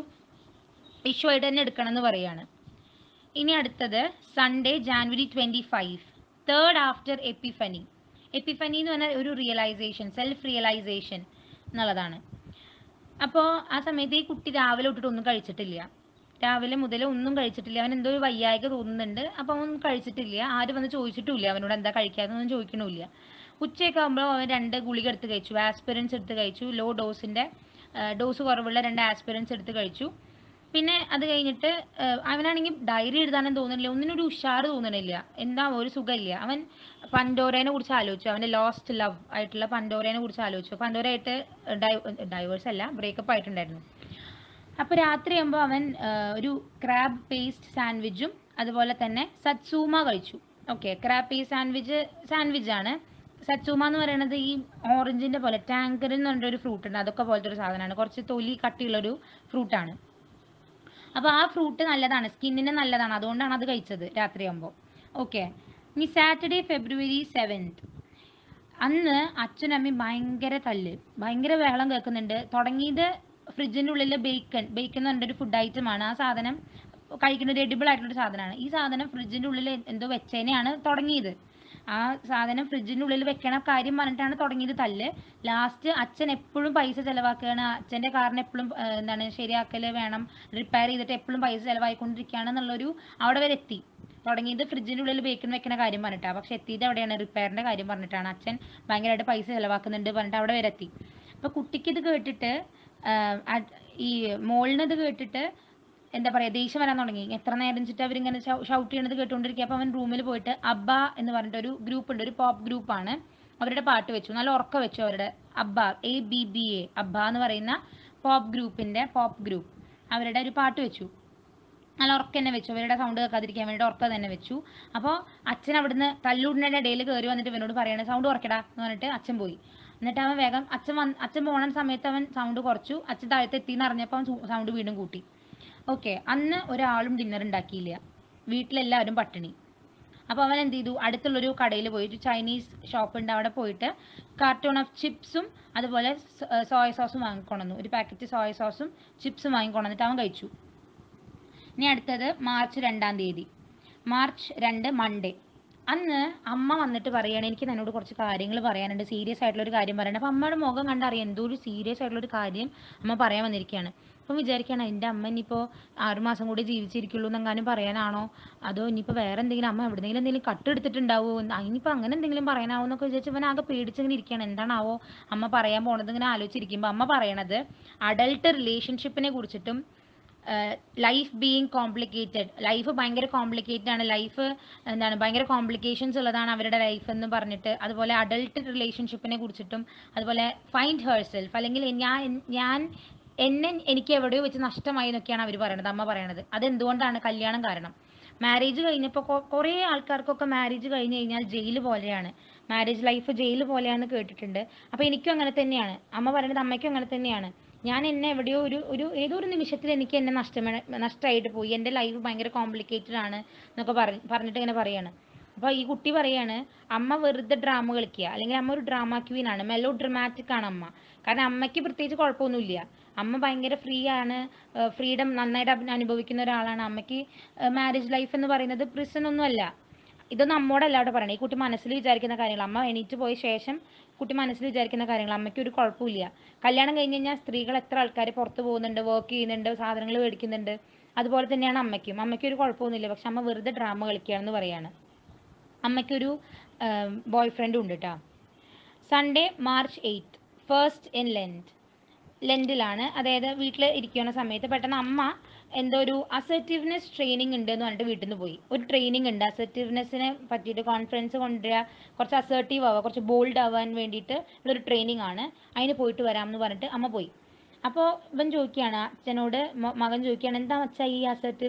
ഇഷ്യൂ ആയിട്ട് തന്നെ എടുക്കണം എന്ന് പറയാണ് ഇനി അടുത്തത് Sunday January twenty five third after Epiphany Epiphany എന്ന് പറഞ്ഞാൽ ഒരു റിയലൈസേഷൻ സെൽഫ് റിയലൈസേഷൻ എന്നുള്ളതാണ് അപ്പോൾ ആ സമയത്ത് ഈ കുട്ടി രാവിലെ തൊട്ടിട്ട് ഒന്നും കഴിച്ചിട്ടില്ല രാവിലെ മുതൽ ഒന്നും കഴിച്ചിട്ടില്ല അവൻ എന്തോ ഒരു വയ്യായ്ക തോന്നുന്നുണ്ട് അപ്പോൾ അവൻ കഴിച്ചിട്ടില്ല ആരും വന്ന് ചോദിച്ചിട്ടുമില്ല അവനോട് എന്താ കഴിക്കാതെന്നൊന്നും ചോദിക്കണമില്ല ഉച്ചയൊക്കെ ആകുമ്പോൾ അവൻ രണ്ട് ഗുളിക എടുത്ത് കഴിച്ചു ആസ്പിറൻസ് എടുത്ത് കഴിച്ചു ലോ ഡോസിൻ്റെ ഡോസ് കുറവുള്ള രണ്ട് ആസ്പിറൻസ് എടുത്ത് കഴിച്ചു പിന്നെ അത് കഴിഞ്ഞിട്ട് ഏഹ് അവനാണെങ്കിൽ ഡയറി എഴുതാനും തോന്നുന്നില്ല ഒന്നിനും ഒരു ഉഷാറ് തോന്നണില്ല എന്താ ഒരു സുഖമില്ല അവൻ പൻഡോരേനെ കുറിച്ച് ആലോചിച്ചു അവൻ്റെ ലോസ്റ്റ് ലവ് ആയിട്ടുള്ള പൻഡോരേനെ കുറിച്ച് ആലോചിച്ചു പൻഡോരയായിട്ട് ഡൈവേഴ്സ് അല്ല ബ്രേക്കപ്പ് ആയിട്ടുണ്ടായിരുന്നു അപ്പോൾ രാത്രിയാകുമ്പോൾ അവൻ ഏഹ്, ഒരു ക്രാബ് പേസ്റ്റ് സാൻഡ്വിച്ചും അതുപോലെ തന്നെ സത്സൂമ കഴിച്ചു okay crab paste sandwich sandwich ആണ് സത്സൂമ എന്ന് പറയുന്നത് ഈ ഓറഞ്ചിൻ്റെ പോലെ ടാങ്കറിൻ എന്ന് പറഞ്ഞൊരു ഫ്രൂട്ട് ഉണ്ട് അതൊക്കെ പോലത്തെ ഒരു സാധനമാണ് കുറച്ച് തൊലി കട്ടിയുള്ളൊരു ഫ്രൂട്ടാണ് അപ്പോൾ ആ ഫ്രൂട്ട് നല്ലതാണ് സ്കിന്നിന് നല്ലതാണ് അതുകൊണ്ടാണ് അത് കഴിച്ചത് രാത്രിയാകുമ്പോൾ ഓക്കെ ഇനി സാറ്റർഡേ ഫെബ്രുവരി സെവൻത്ത് അന്ന് അച്ഛനും അമ്മയും ഭയങ്കര തല്ല് ഭയങ്കര ബഹളം കേൾക്കുന്നുണ്ട് തുടങ്ങിയത് ഫ്രിഡ്ജിൻ്റെ ഉള്ളിൽ ബേക്കൺ ബേക്കൺ എന്ന് പറഞ്ഞൊരു ഫുഡ് ഐറ്റമാണ് ആ സാധനം കഴിക്കുന്ന ഒരു എഡിബിൾ ആയിട്ടുള്ള സാധനമാണ് ഈ സാധനം ഫ്രിഡ്ജിൻ്റെ ഉള്ളിൽ എന്തോ വെച്ചതിനെയാണ് തുടങ്ങിയത് ആ സാധനം ഫ്രിഡ്ജിൻ്റെ ഉള്ളിൽ വെക്കണ കാര്യം പറഞ്ഞിട്ടാണ് തുടങ്ങിയത് തല്ല് ലാസ്റ്റ് അച്ഛൻ എപ്പോഴും പൈസ ചിലവാക്കുകയാണ് അച്ഛൻ്റെ കാറിന് എപ്പോഴും എന്താണ് ശരിയാക്കൽ വേണം റിപ്പയർ ചെയ്തിട്ട് എപ്പോഴും പൈസ ചിലവായിക്കൊണ്ടിരിക്കുകയാണ് എന്നുള്ളൊരു അവിടെ വരെ എത്തി തുടങ്ങിയത് ഫ്രിഡ്ജിൻ്റെ ഉള്ളിൽ ബേക്കൺ വെക്കണ കാര്യം പറഞ്ഞിട്ടാണ് പക്ഷെ എത്തിയത് അവിടെയാണ് റിപ്പയറിൻ്റെ കാര്യം പറഞ്ഞിട്ടാണ് അച്ഛൻ ഭയങ്കരമായിട്ട് പൈസ ചിലവാക്കുന്നുണ്ട് പറഞ്ഞിട്ട് അവിടെ വരെ എത്തി അപ്പോൾ കുട്ടിക്ക് ഇത് കേട്ടിട്ട് ആഹ് അത് ഈ മോളിന് ഇത് കേട്ടിട്ട് എന്താ പറയുക ദേഷ്യം വരാൻ തുടങ്ങി എത്ര നേരം വെച്ചിട്ട് അവരിങ്ങനെ ഷൗട്ട് ചെയ്യണത് കേട്ടുകൊണ്ടിരിക്കുക അപ്പോൾ അവൻ റൂമിൽ പോയിട്ട് അബ്ബ എന്ന് പറഞ്ഞിട്ട് ഒരു ഗ്രൂപ്പ് ഉണ്ട് ഒരു പോപ്പ് ഗ്രൂപ്പാണ് അവരുടെ പാട്ട് വെച്ചു നല്ല ഉറക്കം വെച്ചു അവരുടെ അബ്ബ എ ബി ബി എ അബ്ബ എന്ന് പറയുന്ന പോപ്പ് ഗ്രൂപ്പിൻ്റെ പോപ്പ് ഗ്രൂപ്പ് അവരുടെ ഒരു പാട്ട് വെച്ചു നല്ല ഉറക്കം തന്നെ വെച്ചു അവരുടെ സൗണ്ട് കേൾക്കാതിരിക്കാൻ വേണ്ടി ഉറക്കം തന്നെ വെച്ചു അപ്പോൾ അച്ഛൻ അവിടുന്ന് തല്ലൂടിൻ്റെ ഇടയിൽ കയറി വന്നിട്ട് ഇവനോട് പറയണേ സൗണ്ട് കുറയ്ക്കടാ എന്ന് പറഞ്ഞിട്ട് അച്ഛൻ പോയി എന്നിട്ട് അവൻ വേഗം അച്ഛൻ വന്ന് അച്ഛൻ പോകണ സമയത്ത് അവൻ സൗണ്ട് കുറച്ചു അച്ഛൻ താഴത്ത് എത്തിയെന്ന് അറിഞ്ഞപ്പോൾ അവൻ സൗണ്ട് വീണ്ടും കൂട്ടി ഓക്കെ അന്ന് ഒരാളും ഡിന്നർ ഉണ്ടാക്കിയില്ല വീട്ടിലെല്ലാവരും പട്ടിണി അപ്പോൾ അവൻ എന്ത് ചെയ്തു അടുത്തുള്ളൊരു കടയിൽ പോയിട്ട് ചൈനീസ് ഷോപ്പ് ഉണ്ട് അവിടെ പോയിട്ട് കാർട്ടൂൺ ഓഫ് ചിപ്സും അതുപോലെ സോയ സോസും വാങ്ങിക്കൊണ്ടു ഒരു പാക്കറ്റ് സോയ സോസും ചിപ്സും വാങ്ങിക്കൊണ്ടിട്ട് അവൻ കഴിച്ചു ഇനി അടുത്തത് മാർച്ച് രണ്ടാം തീയതി മാർച്ച് രണ്ട് മൺഡേ അന്ന് അമ്മ വന്നിട്ട് പറയുകയാണ് എനിക്ക് തന്നോട് കുറച്ച് കാര്യങ്ങൾ പറയാനുണ്ട് സീരിയസ് ആയിട്ടുള്ള ഒരു കാര്യം പറയണം അപ്പോൾ അമ്മയുടെ മുഖം കണ്ടറിയാം എന്തോ ഒരു സീരിയസ് ആയിട്ടുള്ള ഒരു കാര്യം അമ്മ പറയാൻ വന്നിരിക്കുകയാണ് അപ്പം വിചാരിക്കുകയാണ് എൻ്റെ അമ്മ ഇനിയിപ്പോൾ ആറുമാസം കൂടി ജീവിച്ചിരിക്കുള്ളൂ എന്നെങ്ങാനും പറയാനാണോ അതോ ഇനിയിപ്പോൾ വേറെ എന്തെങ്കിലും അമ്മ എവിടെയെങ്കിലും എന്തെങ്കിലും കട്ടെടുത്തിട്ടുണ്ടാവുമോ ഇനിയിപ്പോൾ അങ്ങനെ എന്തെങ്കിലും പറയാനാവോ എന്നൊക്കെ വിചാരിച്ച് അവൻ ആകെ പേടിച്ചിങ്ങനെ ഇരിക്കുകയാണ് എന്താണാവോ അമ്മ പറയാൻ പോണത് ഇങ്ങനെ ആലോചിച്ചിരിക്കുമ്പോൾ അമ്മ പറയണത് അഡൾട്ട് റിലേഷൻഷിപ്പിനെ കുറിച്ചിട്ടും ലൈഫ് ബീയിങ് കോംപ്ലിക്കേറ്റഡ് ലൈഫ് ഭയങ്കര കോംപ്ലിക്കേറ്റഡ് ആണ് ലൈഫ് എന്താണ് ഭയങ്കര കോംപ്ലിക്കേഷൻസ് ഉള്ളതാണ് അവരുടെ ലൈഫ് എന്ന് പറഞ്ഞിട്ട് അതുപോലെ അഡൾട്ട് റിലേഷൻഷിപ്പിനെ കുറിച്ചിട്ടും അതുപോലെ ഫൈൻഡ് ഹേർ സെൽഫ് അല്ലെങ്കിൽ ഞാൻ ഞാൻ എന്നെ എനിക്ക് എവിടെയോ വെച്ച് നഷ്ടമായി എന്നൊക്കെയാണ് അവർ പറയണത് അമ്മ പറയണത് അതെന്തുകൊണ്ടാണ് കല്യാണം കാരണം മാരേജ് കഴിഞ്ഞപ്പോൾ കുറേ ആൾക്കാർക്കൊക്കെ മാരേജ് കഴിഞ്ഞ് കഴിഞ്ഞാൽ ജയിൽ പോലെയാണ് മാരേജ് ലൈഫ് ജയിൽ പോലെയാണെന്ന് കേട്ടിട്ടുണ്ട് അപ്പോൾ എനിക്കും അങ്ങനെ തന്നെയാണ് അമ്മ പറയുന്നത് അമ്മയ്ക്കും അങ്ങനെ തന്നെയാണ് ഞാൻ എന്നെ എവിടെയോ ഒരു ഒരു ഏതോ ഒരു നിമിഷത്തിൽ എനിക്ക് എന്നെ നഷ്ടമ നഷ്ടമായിട്ട് പോയി എൻ്റെ ലൈഫ് ഭയങ്കര കോംപ്ലിക്കേറ്റഡ് ആണ് എന്നൊക്കെ പറഞ്ഞ് പറഞ്ഞിട്ട് ഇങ്ങനെ പറയാണ് അപ്പോൾ ഈ കുട്ടി പറയാണ് അമ്മ വെറുതെ ഡ്രാമ കളിക്കുക അല്ലെങ്കിൽ അമ്മ ഒരു ഡ്രാമ ക്വീൻ ആണ് മെലോ ഡ്രമാറ്റിക് ആണ് അമ്മ കാരണം അമ്മയ്ക്ക് പ്രത്യേകിച്ച് കുഴപ്പമൊന്നുമില്ല അമ്മ ഭയങ്കര ഫ്രീ ആണ് ഫ്രീഡം നന്നായിട്ട് അഭി- അനുഭവിക്കുന്ന ഒരാളാണ് അമ്മയ്ക്ക് മാരേജ് ലൈഫ് എന്ന് പറയുന്നത് prison ഒന്നുമല്ല ഇതൊന്നും അമ്മോടല്ല അവിടെ പറയണേ ഈ കുട്ടി മനസ്സിൽ വിചാരിക്കുന്ന കാര്യങ്ങൾ അമ്മ എണീറ്റ് പോയ ശേഷം കുട്ടി മനസ്സിൽ വിചാരിക്കുന്ന കാര്യങ്ങൾ അമ്മയ്ക്ക് ഒരു കുഴപ്പമില്ല കല്യാണം കഴിഞ്ഞ് കഴിഞ്ഞാൽ സ്ത്രീകൾ എത്ര ആൾക്കാർ പുറത്ത് പോകുന്നുണ്ട് വർക്ക് ചെയ്യുന്നുണ്ട് സാധനങ്ങൾ മേടിക്കുന്നുണ്ട് അതുപോലെ തന്നെയാണ് അമ്മയ്ക്കും അമ്മയ്ക്ക് ഒരു കുഴപ്പമൊന്നുമില്ല പക്ഷെ അമ്മ വെറുതെ ഡ്രാമ കളിക്കുകയാണെന്ന് പറയാണ് അമ്മയ്ക്കൊരു ബോയ് ഫ്രണ്ടും ഉണ്ട് കേട്ടോ Sunday March eighth first in Lent ലെൻറ്റിലാണ് അതായത് വീട്ടിൽ ഇരിക്കുന്ന സമയത്ത് പെട്ടെന്ന് അമ്മ എന്തോ ഒരു അസർട്ടീവ്നെസ് ട്രെയിനിങ് ഉണ്ട് എന്ന് പറഞ്ഞിട്ട് വീട്ടിൽ നിന്ന് പോയി ഒരു ട്രെയിനിങ് ഉണ്ട് അസർട്ടീവ്നെസ്സിനെ പറ്റിയിട്ട് കോൺഫിഡൻസ് കൊണ്ടുവരിക കുറച്ച് അസർട്ടീവ് ആവുക കുറച്ച് ബോൾഡ് ആവാൻ വേണ്ടിയിട്ട് ഉള്ളൊരു ട്രെയിനിങ് ആണ് അതിന് പോയിട്ട് വരാം എന്ന് പറഞ്ഞിട്ട് അമ്മ പോയി അപ്പോൾ ഇവൻ ചോദിക്കുകയാണ് അച്ഛനോട് മ- മകൻ ചോദിക്കുകയാണ് എന്താ അച്ഛാ ഈ അസർട്ടീവ്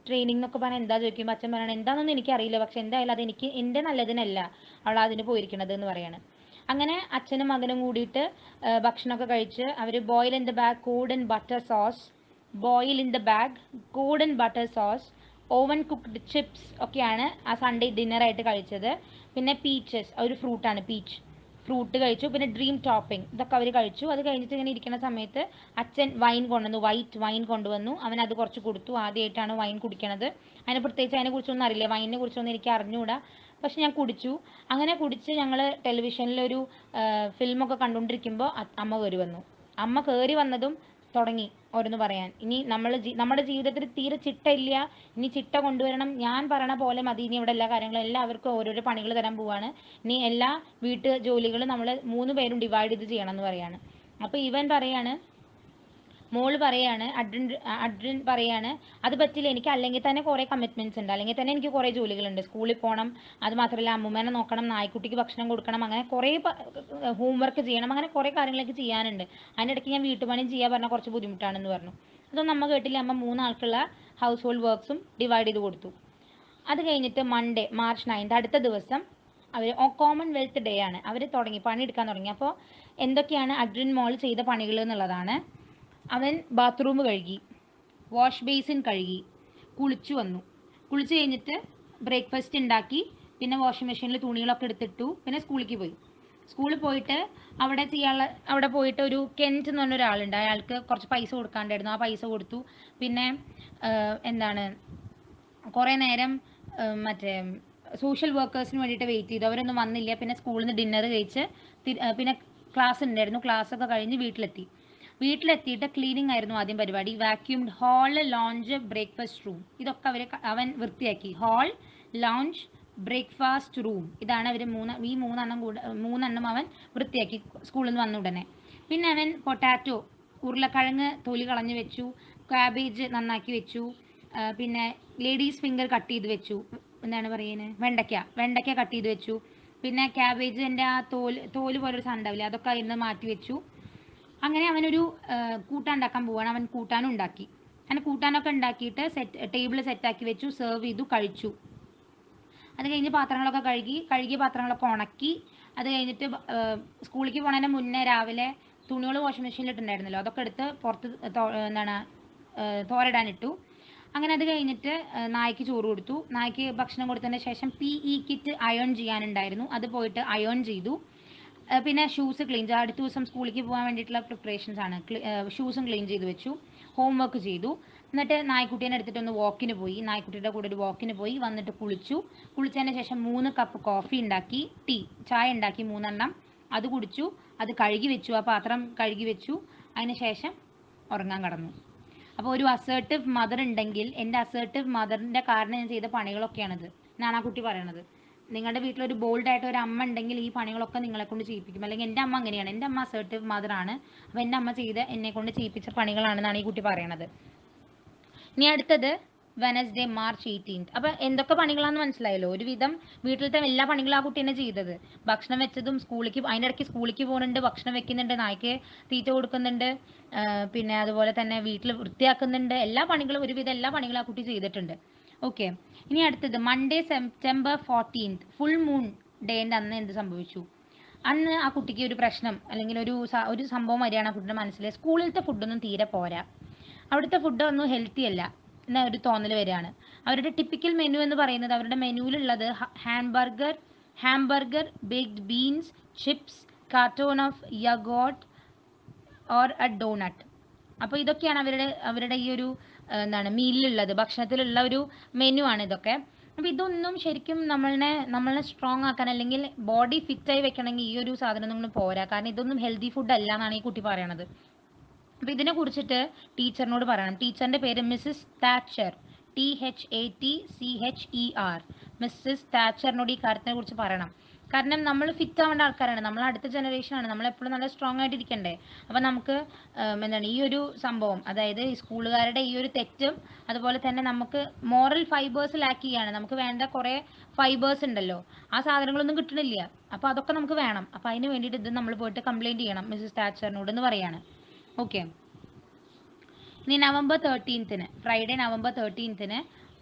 ട്രെയിനിങ് എന്നൊക്കെ പറഞ്ഞാൽ എന്താ ചോദിക്കുമ്പോൾ അച്ഛൻ പറയണം എന്താണെന്നൊന്നും എനിക്കറിയില്ല പക്ഷെ എന്തായാലും അതെനിക്ക് എൻ്റെ നല്ലതിനല്ല അവൾ അതിന് പോയിരിക്കണത് എന്ന് പറയാണ് അങ്ങനെ അച്ഛനും മകനും കൂടിയിട്ട് ആ, ഭക്ഷണമൊക്കെ കഴിച്ച് അവർ boil in the bag cod and butter sauce boil in the bag cod and butter sauce oven cooked chips ഒക്കെയാണ് ആ സൺഡേ ഡിന്നറായിട്ട് കഴിച്ചത് പിന്നെ പീച്ചസ് ഒരു ഫ്രൂട്ടാണ് പീച്ച് ഫ്രൂട്ട് കഴിച്ചു പിന്നെ ഡ്രീം ടോപ്പിംഗ് ഇതൊക്കെ അവർ കഴിച്ചു അത് കഴിഞ്ഞിട്ട് ഇങ്ങനെ ഇരിക്കുന്ന സമയത്ത് അച്ഛൻ വൈൻ കൊണ്ടുവന്നു വൈറ്റ് വൈൻ കൊണ്ടുവന്നു അവൻ അത് കുറച്ച് കൊടുത്തു ആദ്യമായിട്ടാണ് വൈൻ കുടിക്കണത് അതിനെ പ്രത്യേകിച്ച് അതിനെ കുറിച്ചൊന്നും അറിയില്ല വൈനിനെ കുറിച്ചൊന്നും എനിക്ക് അറിഞ്ഞുകൂടാ പക്ഷെ ഞാൻ കുടിച്ചു അങ്ങനെ കുടിച്ച് ഞങ്ങൾ ടെലിവിഷനിലൊരു ഫിലിമൊക്കെ കണ്ടുകൊണ്ടിരിക്കുമ്പോൾ അമ്മ കയറി വന്നു അമ്മ കയറി വന്നതും തുടങ്ങി ഓരോന്ന് പറയാൻ ഇനി നമ്മൾ നമ്മുടെ ജീവിതത്തിൽ തീരെ ചിട്ടയില്ല ഇനി ചിട്ട കൊണ്ടുവരണം ഞാൻ പറയണ പോലെ മതി ഇനി ഇവിടെ എല്ലാ കാര്യങ്ങളും എല്ലാവർക്കും ഓരോരോ പണികൾ തരാൻ പോവാണ് ഇനി എല്ലാ വീട്ടു ജോലികളും നമ്മൾ മൂന്ന് പേരും ഡിവൈഡ് ചെയ്ത് ചെയ്യണം എന്ന് പറയാണ് അപ്പോൾ ഇവൻ പറയാണ് മോള് പറയാണ് അഡ്രിൻ അഡ്രിൻ പറയാണ് അത് പറ്റില്ല എനിക്ക് അല്ലെങ്കിൽ തന്നെ കുറേ കമ്മിറ്റ്മെന്റ്സ് ഉണ്ട് അല്ലെങ്കിൽ തന്നെ എനിക്ക് കുറേ ജോലികളുണ്ട് സ്കൂളിൽ പോകണം അത് മാത്രമല്ല അമ്മൂമ്മേനെ നോക്കണം നായ്ക്കുട്ടിക്ക് ഭക്ഷണം കൊടുക്കണം അങ്ങനെ കുറേ ഹോംവർക്ക് ചെയ്യണം അങ്ങനെ കുറേ കാര്യങ്ങളൊക്കെ ചെയ്യാനുണ്ട് അതിനിടയ്ക്ക് ഞാൻ വീട്ടുപണിയും ചെയ്യാൻ പറഞ്ഞാൽ കുറച്ച് ബുദ്ധിമുട്ടാണെന്ന് പറഞ്ഞു അതൊന്നും അമ്മ കേട്ടില്ല അമ്മ മൂന്നാൾക്കുള്ള ഹൗസ് ഹോൾഡ് വർക്ക്സും ഡിവൈഡ് ചെയ്ത് കൊടുത്തു അത് കഴിഞ്ഞിട്ട് മൺഡേ മാർച്ച് നയൻത് അടുത്ത ദിവസം അവർ കോമൺവെൽത്ത് ഡേ ആണ് അവർ തുടങ്ങി പണിയെടുക്കാൻ തുടങ്ങി അപ്പോൾ എന്തൊക്കെയാണ് അഡ്രിൻ മോൾ ചെയ്ത പണികൾ എന്നുള്ളതാണ് അവൻ ബാത്റൂം കഴുകി വാഷ് ബേസിൻ കഴുകി കുളിച്ചു വന്നു കുളിച്ച് കഴിഞ്ഞിട്ട് ബ്രേക്ക്ഫാസ്റ്റ് ഉണ്ടാക്കി പിന്നെ വാഷിംഗ് മെഷീനിൽ തുണികളൊക്കെ എടുത്തിട്ടു പിന്നെ സ്കൂളിലേക്ക് പോയി സ്കൂളിൽ പോയിട്ട് അവിടെ ചെയ്യാനുള്ള അവിടെ പോയിട്ട് ഒരു കെൻറ്റ് എന്ന് പറഞ്ഞ ഒരാളുണ്ട് അയാൾക്ക് കുറച്ച് പൈസ കൊടുക്കാണ്ടായിരുന്നു ആ പൈസ കൊടുത്തു പിന്നെ ആഹ് എന്താണ് കുറേ നേരം ഉം, മറ്റേ സോഷ്യൽ വർക്കേഴ്സിന് വേണ്ടിയിട്ട് വെയിറ്റ് ചെയ്തു അവരൊന്നും വന്നില്ല പിന്നെ സ്കൂളിൽ നിന്ന് ഡിന്നർ കഴിച്ച് തി- ആ, പിന്നെ ക്ലാസ് ഉണ്ടായിരുന്നു ക്ലാസ് ഒക്കെ കഴിഞ്ഞ് വീട്ടിലെത്തി വീട്ടിലെത്തിയിട്ട് ക്ലീനിങ് ആയിരുന്നു ആദ്യം പരിപാടി vacuumed hall lounge breakfast room ഇതൊക്കെ അവർ അവൻ വൃത്തിയാക്കി ഹാൾ ലോഞ്ച് ബ്രേക്ക്ഫാസ്റ്റ് റൂം ഇതാണ് അവർ മൂന്ന് ഈ മൂന്നെണ്ണം കൂടെ മൂന്നെണ്ണം അവൻ വൃത്തിയാക്കി സ്കൂളിൽ നിന്ന് വന്ന ഉടനെ പിന്നെ അവൻ പൊട്ടാറ്റോ ഉരുളക്കിഴങ്ങ് തൊലി കളഞ്ഞു വെച്ചു കാബേജ് നന്നാക്കി വെച്ചു ആ, പിന്നെ ലേഡീസ് ഫിംഗർ കട്ട് ചെയ്ത് വെച്ചു എന്താണ് പറയുന്നത് വെണ്ടയ്ക്ക വെണ്ടയ്ക്ക കട്ട് ചെയ്ത് വെച്ചു പിന്നെ ക്യാബേജിൻ്റെ ആ തോല് തോല് പോലൊരു സാധനം ഉണ്ടാവില്ലേ അതൊക്കെ അതിൽ നിന്ന് മാറ്റി വെച്ചു അങ്ങനെ അവനൊരു ആ, കൂട്ടാൻ ഉണ്ടാക്കാൻ പോവാണ് അവൻ കൂട്ടാനും ഉണ്ടാക്കി അങ്ങനെ കൂട്ടാനൊക്കെ ഉണ്ടാക്കിയിട്ട് സെറ്റ് ടേബിൾ സെറ്റാക്കി വെച്ചു സെർവ് ചെയ്തു കഴിച്ചു അത് കഴിഞ്ഞ് പാത്രങ്ങളൊക്കെ കഴുകി കഴുകിയ പാത്രങ്ങളൊക്കെ ഉണക്കി അത് കഴിഞ്ഞിട്ട് ബ- ഏഹ് സ്കൂളിലേക്ക് പോണതിന് മുന്നേ രാവിലെ തുണികൾ വാഷിംഗ് മെഷീനിൽ ഇട്ടുണ്ടായിരുന്നല്ലോ അതൊക്കെ എടുത്ത് പുറത്ത് തോ- എന്താണ് ഏഹ് തോരടാനിട്ടു അങ്ങനെ അത് കഴിഞ്ഞിട്ട് ഏഹ് നായ്ക്ക് ചോറ് കൊടുത്തു നായ്ക്ക് ഭക്ഷണം കൊടുത്തതിന് ശേഷം പി ഇ കിറ്റ് അയൺ ചെയ്യാനുണ്ടായിരുന്നു അത് പോയിട്ട് അയൺ ചെയ്തു ഏഹ് പിന്നെ ഷൂസ് ക്ലീൻ ചെയ്തു അടുത്ത ദിവസം സ്കൂളിലേക്ക് പോകാൻ വേണ്ടിയിട്ടുള്ള പ്രിപ്പറേഷൻസ് ആണ് ഷൂസും ക്ലീൻ ചെയ്ത് വെച്ചു ഹോംവർക്ക് ചെയ്തു എന്നിട്ട് നായ്ക്കുട്ടീനെ എടുത്തിട്ട് ഒന്ന് വാക്കിന് പോയി നായ്ക്കുട്ടിയുടെ കൂടെ ഒരു വാക്കിന് പോയി വന്നിട്ട് കുളിച്ചു കുളിച്ചതിന് ശേഷം മൂന്ന് കപ്പ് കോഫി ഉണ്ടാക്കി ടീ ചായ ഉണ്ടാക്കി മൂന്നെണ്ണം അത് കുടിച്ചു അത് കഴുകി വെച്ചു ആ പാത്രം കഴുകി വെച്ചു അതിന് ശേഷം ഉറങ്ങാൻ കടന്നു അപ്പോൾ ഒരു അസേർട്ടീവ് മദർ ഉണ്ടെങ്കിൽ എൻ്റെ അസേർട്ടീവ് മദറിൻ്റെ കാരണം ഞാൻ ചെയ്ത പണികളൊക്കെയാണിത് എന്നാണ് ആ കുട്ടി പറയണത് നിങ്ങളുടെ വീട്ടിലൊരു ബോൾഡ് ആയിട്ട് ഒരു അമ്മ ഉണ്ടെങ്കിൽ ഈ പണികളൊക്കെ നിങ്ങളെ കൊണ്ട് ചെയ്യിപ്പിക്കും അല്ലെങ്കിൽ എൻ്റെ അമ്മ അങ്ങനെയാണ് എൻ്റെ അമ്മ അസേർട്ടീവ് മദറാണ് അപ്പോൾ എൻ്റെ അമ്മ ചെയ്ത് എന്നെ കൊണ്ട് ചെയ്യിപ്പിച്ച പണികളാണെന്നാണ് ഈ കുട്ടി പറയണത് ഇനി അടുത്തത് വെനസ്ഡേ മാർച്ച് എയ്റ്റീൻത് അപ്പൊ എന്തൊക്കെ പണികളാന്ന് മനസ്സിലായല്ലോ ഒരുവിധം വീട്ടിലത്തെ എല്ലാ പണികളും ആ കുട്ടി തന്നെ ചെയ്തത് ഭക്ഷണം വെച്ചതും സ്കൂളിലേക്ക് അതിൻ്റെ ഇടയ്ക്ക് സ്കൂളിലേക്ക് പോകുന്നുണ്ട് ഭക്ഷണം വെക്കുന്നുണ്ട് നായ്ക്ക് തീറ്റ കൊടുക്കുന്നുണ്ട് ആ, പിന്നെ അതുപോലെ തന്നെ വീട്ടിൽ വൃത്തിയാക്കുന്നുണ്ട് എല്ലാ പണികളും ഒരുവിധം എല്ലാ പണികളും ആ കുട്ടി ചെയ്തിട്ടുണ്ട് ഓക്കെ ഇനി അടുത്തത് Monday September fourteenth full moon ഡേൻ്റെ അന്ന് എന്ത് സംഭവിച്ചു അന്ന് ആ കുട്ടിക്ക് ഒരു പ്രശ്നം അല്ലെങ്കിൽ ഒരു സ- ഒരു സംഭവം വരികയാണ് ആ കുട്ടിയുടെ മനസ്സിൽ സ്കൂളിലത്തെ ഫുഡൊന്നും തീരെ പോരാ അവിടുത്തെ ഫുഡ് ഒന്നും ഹെൽത്തി അല്ല എന്ന ഒരു തോന്നൽ വരികയാണ് അവരുടെ ടിപ്പിക്കൽ മെനു എന്ന് പറയുന്നത് അവരുടെ മെനുവിലുള്ളത് hamburger hamburger baked beans chips carton of yoghurt or a doughnut അപ്പോൾ ഇതൊക്കെയാണ് അവരുടെ അവരുടെ ഈ ഒരു ആ, എന്താണ് മീലിലുള്ളത് ഭക്ഷണത്തിലുള്ള ഒരു മെനു ആണ് ഇതൊക്കെ അപ്പോൾ ഇതൊന്നും ശരിക്കും നമ്മളെ നമ്മളെ സ്ട്രോങ് ആക്കാൻ അല്ലെങ്കിൽ ബോഡി ഫിറ്റായി വെക്കണമെങ്കിൽ ഈ ഒരു സാധനം ഒന്നും പോരാ കാരണം ഇതൊന്നും ഹെൽത്തി ഫുഡ് അല്ല എന്നാണ് ഈ കുട്ടി പറയണത് അപ്പോൾ ഇതിനെ കുറിച്ചിട്ട് ടീച്ചറിനോട് പറയണം ടീച്ചറിൻ്റെ പേര് Mrs Thatcher T H A T C H E R Mrs താച്ചറിനോട് ഈ കാര്യത്തിനെ കുറിച്ച് പറയണം കാരണം നമ്മൾ ഫിറ്റ് ആവേണ്ട ആൾക്കാരാണ് നമ്മൾ അടുത്ത ജനറേഷൻ ആണ് നമ്മൾ എപ്പോഴും നല്ല സ്ട്രോങ് ആയിട്ട് ഇരിക്കണ്ടേ അപ്പോൾ നമുക്ക് ഉം, എന്താണ് ഈ ഒരു സംഭവം അതായത് ഈ സ്കൂളുകാരുടെ ഈ ഒരു തെറ്റും അതുപോലെ തന്നെ നമുക്ക് മോറൽ ഫൈബേഴ്സ് ലാക്ക് ചെയ്യാണ് നമുക്ക് വേണ്ട കുറേ ഫൈബേഴ്സ് ഉണ്ടല്ലോ ആ സാധനങ്ങളൊന്നും കിട്ടണില്ല അപ്പോൾ അതൊക്കെ നമുക്ക് വേണം അപ്പോൾ അതിന് വേണ്ടിയിട്ട് ഇത് നമ്മൾ പോയിട്ട് കംപ്ലയിൻറ്റ് ചെയ്യണം മിസ്സിസ് താച്ചറിനോട് എന്ന് പറയാണ് ഓക്കെ ഇനി നവംബർ തേർട്ടീൻത്തിന് ഫ്രൈഡേ നവംബർ തേർട്ടീൻത്തിന്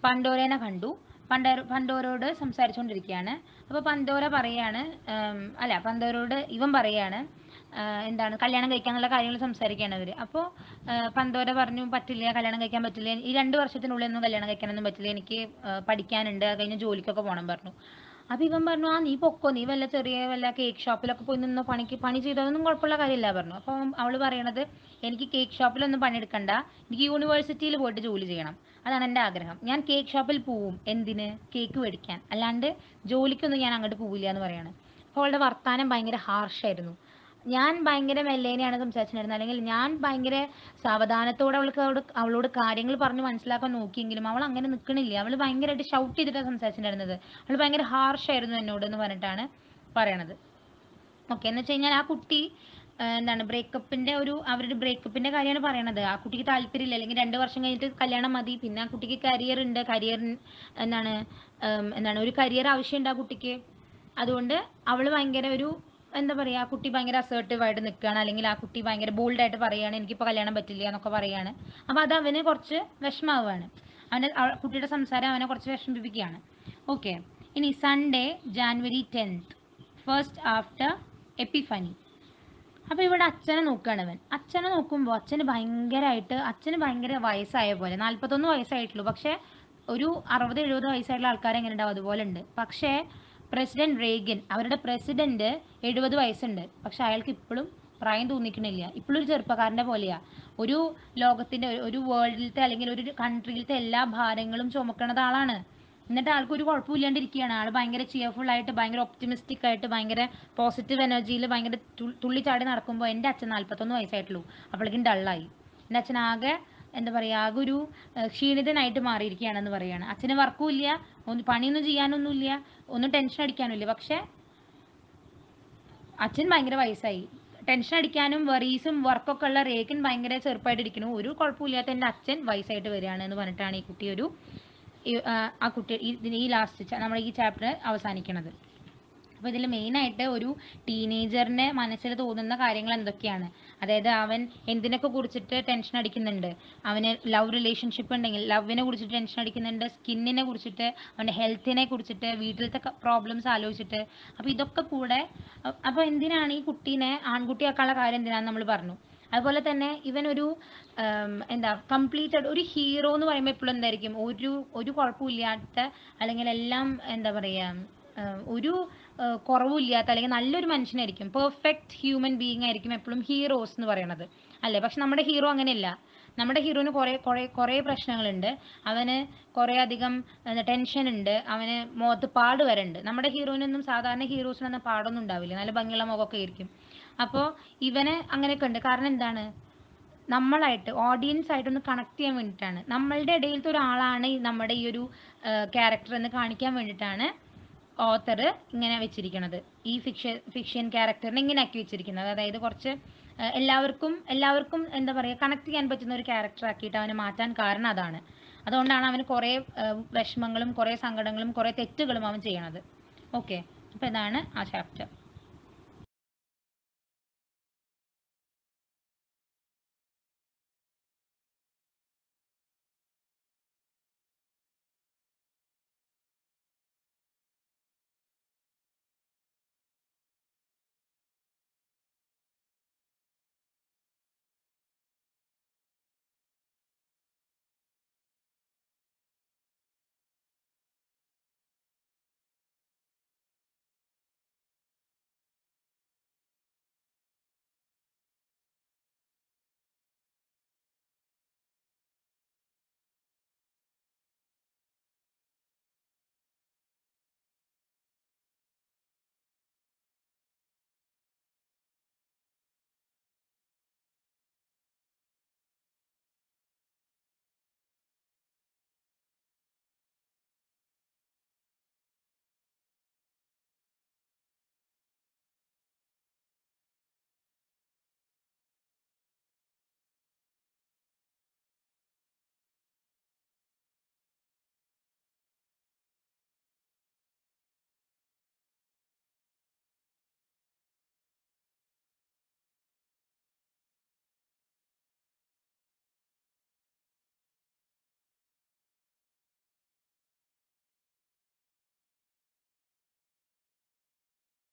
പണ്ടോരേനെ കണ്ടു പണ്ടോര പണ്ടോരോട് സംസാരിച്ചുകൊണ്ടിരിക്കുകയാണ് അപ്പോൾ പന്തോര പറയാണ് ഉം, അല്ല പന്തോരോട് ഇവൻ പറയാണ് ആ, എന്താണ് കല്യാണം കഴിക്കാന്നുള്ള കാര്യങ്ങൾ സംസാരിക്കുകയാണ് അവർ അപ്പോൾ പന്തോര പറഞ്ഞു പറ്റില്ല കല്യാണം കഴിക്കാൻ പറ്റില്ല ഈ രണ്ട് വർഷത്തിനുള്ളിൽ ഒന്നും കല്യാണം കഴിക്കാനൊന്നും പറ്റില്ല എനിക്ക് ആ, പഠിക്കാനുണ്ട് അത് കഴിഞ്ഞ് ജോലിക്കൊക്കെ പോകണം പറഞ്ഞു അപ്പോൾ ഇവൻ പറഞ്ഞു ആ നീ പൊക്കോ നീ വല്ല ചെറിയ വല്ല കേക്ക് ഷോപ്പിലൊക്കെ പോയി നിന്നോ പണിക്ക് പണി ചെയ്തതൊന്നും കുഴപ്പമുള്ള കാര്യമില്ല പറഞ്ഞു അപ്പോൾ അവൾ പറയണത് എനിക്ക് കേക്ക് ഷോപ്പിലൊന്നും പണിയെടുക്കണ്ട എനിക്ക് യൂണിവേഴ്സിറ്റിയിൽ പോയിട്ട് ജോലി ചെയ്യണം അതാണ് എൻ്റെ ആഗ്രഹം ഞാൻ കേക്ക് ഷോപ്പിൽ പോവും എന്തിന് കേക്ക് മേടിക്കാൻ അല്ലാണ്ട് ജോലിക്കൊന്നും ഞാൻ അങ്ങോട്ട് പോവില്ല എന്ന് പറയാണ് അപ്പോൾ അവളുടെ വർത്താനം ഭയങ്കര ഹാർഷായിരുന്നു ഞാൻ ഭയങ്കര മെല്ലേനെയാണ് സംസാരിച്ചിട്ടുണ്ടായിരുന്നത് അല്ലെങ്കിൽ ഞാൻ ഭയങ്കര സാവധാനത്തോടെ അവൾക്ക് അവളോട് അവളോട് കാര്യങ്ങൾ പറഞ്ഞ് മനസ്സിലാക്കാൻ നോക്കിയെങ്കിലും അവൾ അങ്ങനെ നിൽക്കണില്ല അവൾ ഭയങ്കരമായിട്ട് ഷൗട്ട് ചെയ്തിട്ടാണ് സംസാരിച്ചിട്ടുണ്ടായിരുന്നത് അവൾ ഭയങ്കര ഹാർഷായിരുന്നു എന്നോട് എന്ന് പറഞ്ഞിട്ടാണ് പറയണത് ഓക്കെ എന്ന് വെച്ച് കഴിഞ്ഞാൽ ആ കുട്ടി ആ, എന്താണ് ബ്രേക്കപ്പിന്റെ ഒരു അവരുടെ ബ്രേക്കപ്പിന്റെ കാര്യമാണ് പറയണത് ആ കുട്ടിക്ക് താല്പര്യമില്ല അല്ലെങ്കിൽ രണ്ട് വർഷം കഴിഞ്ഞിട്ട് കല്യാണം മതി പിന്നെ ആ കുട്ടിക്ക് കരിയർ ഉണ്ട് കരിയർ എന്താണ് ഉം, എന്താണ് ഒരു കരിയർ ആവശ്യമുണ്ട് ആ കുട്ടിക്ക് അതുകൊണ്ട് അവൾ ഭയങ്കര ഒരു എന്താ പറയുക ആ കുട്ടി ഭയങ്കര അസേർട്ടീവ് ആയിട്ട് നിൽക്കുകയാണ് അല്ലെങ്കിൽ ആ കുട്ടി ഭയങ്കര ബോൾഡായിട്ട് പറയുകയാണ് എനിക്കിപ്പോൾ കല്യാണം പറ്റില്ല എന്നൊക്കെ പറയുകയാണ് അപ്പോൾ അത് അവന് കുറച്ച് വിഷമാവുകയാണ് അവന് ആ കുട്ടിയുടെ സംസാരം അവനെ കുറച്ച് വിഷമിപ്പിക്കുകയാണ് ഓക്കെ ഇനി Sunday January tenth first after Epiphany അപ്പോൾ ഇവിടെ അച്ഛനെ നോക്കുകയാണ് അവൻ അച്ഛനെ നോക്കുമ്പോൾ അച്ഛന് ഭയങ്കരമായിട്ട് അച്ഛന് ഭയങ്കര വയസ്സായ പോലെ നാൽപ്പത്തൊന്ന് വയസ്സായിട്ടുള്ളൂ പക്ഷേ ഒരു അറുപത് എഴുപത് വയസ്സായിട്ടുള്ള ആൾക്കാർ എങ്ങനെ ഉണ്ടാവും അതുപോലെ ഉണ്ട് പക്ഷേ പ്രസിഡന്റ് റേഗൻ അവരുടെ പ്രസിഡന്റ് എഴുപത് വയസ്സുണ്ട് പക്ഷെ അയാൾക്ക് ഇപ്പോഴും പ്രായം തോന്നിക്കണില്ല ഇപ്പോഴും ഒരു ചെറുപ്പക്കാരൻ്റെ പോലെയാ ഒരു ലോകത്തിന്റെ ഒരു- ഒരു വേൾഡിലത്തെ അല്ലെങ്കിൽ ഒരു കൺട്രിയിലത്തെ എല്ലാ ഭാരങ്ങളും ചുമക്കണത് ആളാണ് എന്നിട്ട് ആൾക്ക് ഒരു കുഴപ്പമില്ലാണ്ടിരിക്കുകയാണ് ആൾ ഭയങ്കര ചിയർഫുൾ ആയിട്ട് ഭയങ്കര ഒപ്റ്റിമിസ്റ്റിക് ആയിട്ട് ഭയങ്കര പോസിറ്റീവ് എനർജിയിൽ ഭയങ്കര തു- തുള്ളിച്ചാടി നടക്കുമ്പോൾ എൻ്റെ അച്ഛൻ നാൽപ്പത്തൊന്ന് വയസ്സായിട്ടുള്ളൂ അപ്പോഴേക്കും ഡള്ളായി എൻ്റെ അച്ഛൻ ആകെ എന്താ പറയുക ആകെ ഒരു ഏഹ്, ക്ഷീണിതനായിട്ട് മാറിയിരിക്കുകയാണെന്ന് പറയുകയാണ് അച്ഛന് വർക്കും ഇല്ല ഒന്ന് പണിയൊന്നും ചെയ്യാനൊന്നുമില്ല ഒന്നും ടെൻഷൻ അടിക്കാനുമില്ല പക്ഷേ അച്ഛൻ ഭയങ്കര വയസ്സായി ടെൻഷൻ അടിക്കാനും വറീസും വർക്കൊക്കെ ഉള്ള റേക്കൻ ഭയങ്കര ചെറുപ്പമായിട്ട് ഇരിക്കുന്നു ഒരു കുഴപ്പമില്ലാത്ത എൻ്റെ അച്ഛൻ വയസ്സായിട്ട് വരികയാണ് എന്ന് പറഞ്ഞിട്ടാണ് ഈ കുട്ടി ഒരു ഈ- ആ ആ കുട്ടി ഈ- ഇതിന് ഈ ലാസ്റ്റ് നമ്മുടെ ഈ ചാപ്റ്റർ അവസാനിക്കുന്നത് അപ്പോൾ ഇതിൽ മെയിനായിട്ട് ഒരു ടീനേജറിൻ്റെ മനസ്സിൽ തോന്നുന്ന കാര്യങ്ങൾ എന്തൊക്കെയാണ് അതായത് അവൻ എന്തിനൊക്കെ കുറിച്ചിട്ട് ടെൻഷൻ അടിക്കുന്നുണ്ട് അവന് ലവ് റിലേഷൻഷിപ്പ് ഉണ്ടെങ്കിൽ ലവിനെ കുറിച്ചിട്ട് ടെൻഷൻ അടിക്കുന്നുണ്ട് സ്കിന്നിനെ കുറിച്ചിട്ട് അവൻ്റെ ഹെൽത്തിനെ കുറിച്ചിട്ട് വീട്ടിലത്തെ പ്രോബ്ലംസ് ആലോചിച്ചിട്ട് അപ്പോൾ ഇതൊക്കെ കൂടെ അപ്പോൾ എന്തിനാണ് ഈ കുട്ടീനെ ആൺകുട്ടിയാക്കാനുള്ള കാര്യം എന്തിനാന്ന് നമ്മൾ പറഞ്ഞു അതുപോലെ തന്നെ ഇവനൊരു ഉം, എന്താ കംപ്ലീറ്റഡ് ഒരു ഹീറോ എന്ന് പറയുമ്പോൾ എപ്പോഴും എന്തായിരിക്കും ഒരു ഒരു കുഴപ്പമില്ലാത്ത അല്ലെങ്കിൽ എല്ലാം എന്താ പറയുക ഉം, ഒരു ഏഹ്, കുറവുമില്ലാത്ത അല്ലെങ്കിൽ നല്ലൊരു മനുഷ്യനായിരിക്കും പെർഫെക്റ്റ് ഹ്യൂമൻ ബീയിങ് ആയിരിക്കും എപ്പോഴും ഹീറോസ് എന്ന് പറയുന്നത് അല്ലേ പക്ഷെ നമ്മുടെ ഹീറോ അങ്ങനെയല്ല നമ്മുടെ ഹീറോന് കുറേ കുറേ കുറേ പ്രശ്നങ്ങളുണ്ട് അവന് കുറേ അധികം ടെൻഷൻ ഉണ്ട് അവന് മുഖത്ത് പാട് വരെ ഉണ്ട് നമ്മുടെ ഹീറോയിനൊന്നും സാധാരണ ഹീറോസിനൊന്നും പാടൊന്നും ഉണ്ടാവില്ല നല്ല ഭംഗിയുള്ള മുഖമൊക്കെ ആയിരിക്കും അപ്പോൾ ഇവന് അങ്ങനെയൊക്കെ ഉണ്ട് കാരണം എന്താണ് നമ്മളായിട്ട് ഓഡിയൻസ് ആയിട്ടൊന്ന് കണക്ട് ചെയ്യാൻ വേണ്ടിയിട്ടാണ് നമ്മളുടെ ഇടയിലത്തെ ഒരാളാണ് ഈ നമ്മുടെ ഈ ഒരു ക്യാരക്ടർ എന്ന് കാണിക്കാൻ വേണ്ടിയിട്ടാണ് ഓത്തർ ഇങ്ങനെ വെച്ചിരിക്കുന്നത് ഈ ഫിക്ഷൻ ഫിക്ഷൻ ക്യാരക്ടറിനെ ഇങ്ങനെ ആക്കി വെച്ചിരിക്കുന്നത് അതായത് കുറച്ച് ആ, എല്ലാവർക്കും എല്ലാവർക്കും എന്താ പറയുക കണക്ട് ചെയ്യാൻ പറ്റുന്ന ഒരു ക്യാരക്ടർ ആക്കിയിട്ട് അവനെ മാറ്റാൻ കാരണം അതാണ് അതുകൊണ്ടാണ് അവന് കുറേ ആ, വിഷമങ്ങളും കുറേ സങ്കടങ്ങളും കുറേ തെറ്റുകളും അവൻ ചെയ്യണത് ഓക്കെ അപ്പോൾ ഇതാണ് ആ ചാപ്റ്റർ